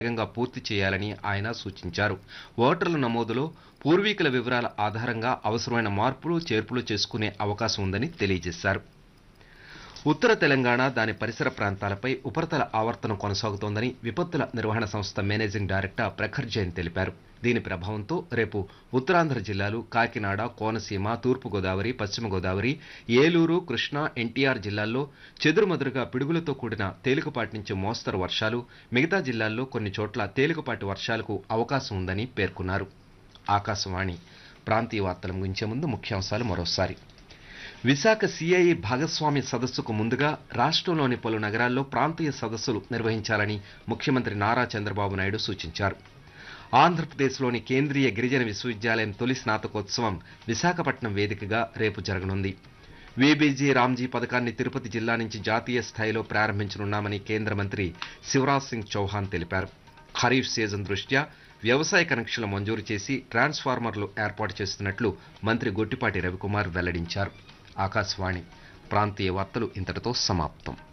వేగంగా పూర్తి చేయాలని ఆయన సూచించారు ఓటర్ల నమోదులో పూర్వీకుల వివరాల ఆధారంగా అవసరమైన మార్పులు చేర్పులు చేసుకునే అవకాశం ఉందని తెలియజేశారు ఉత్తర తెలంగాణ దాని పరిసర ప్రాంతాలపై ఉపరితల ఆవర్తనం కొనసాగుతోందని విపత్తుల నిర్వహణ సంస్థ మేనేజింగ్ డైరెక్టర్ ప్రఖర్ జైన్ తెలిపారు దీని ప్రభావంతో రేపు ఉత్తరాంధ్ర జిల్లాలు కాకినాడ కోనసీమ తూర్పుగోదావరి పశ్చిమ గోదావరి ఏలూరు కృష్ణా ఎన్టీఆర్ జిల్లాల్లో చెదురుమదురుగా పిడుగులతో కూడిన తేలికపాటి నుంచి మోస్తరు వర్షాలు మిగతా జిల్లాల్లో కొన్ని చోట్ల తేలికపాటి వర్షాలకు అవకాశం ఉందని పేర్కొన్నారు ఆకాశవాణి ప్రాంతీయ వార్తల ముగించే ముందు ముఖ్యాంశాలు మరోసారి విశాఖ సిఐఈ భాగస్వామ్య సదస్సుకు ముందుగా రాష్ట్రంలోని పలు నగరాల్లో ప్రాంతీయ సదస్సులు నిర్వహించాలని ముఖ్యమంత్రి నారా చంద్రబాబు నాయుడు సూచించారు ఆంధ్రప్రదేశ్లోని కేంద్రీయ గిరిజన విశ్వవిద్యాలయం తొలి స్నాతకోత్సవం విశాఖపట్నం వేదికగా రేపు జరగనుంది వీబీజీ రామ్జీ పథకాన్ని తిరుపతి జిల్లా నుంచి జాతీయ స్థాయిలో ప్రారంభించనున్నామని కేంద్ర మంత్రి శివరాజ్ సింగ్ చౌహాన్ తెలిపారు ఖరీఫ్ సీజన్ దృష్ట్యా వ్యవసాయ కనెక్షన్లు మంజూరు చేసి ట్రాన్స్ఫార్మర్లు ఏర్పాటు చేస్తున్నట్లు మంత్రి గొట్టిపాటి రవికుమార్ వెల్లడించారు ఆకాశవాణి ప్రాంతీయ వార్తలు ఇంతటితో సమాప్తం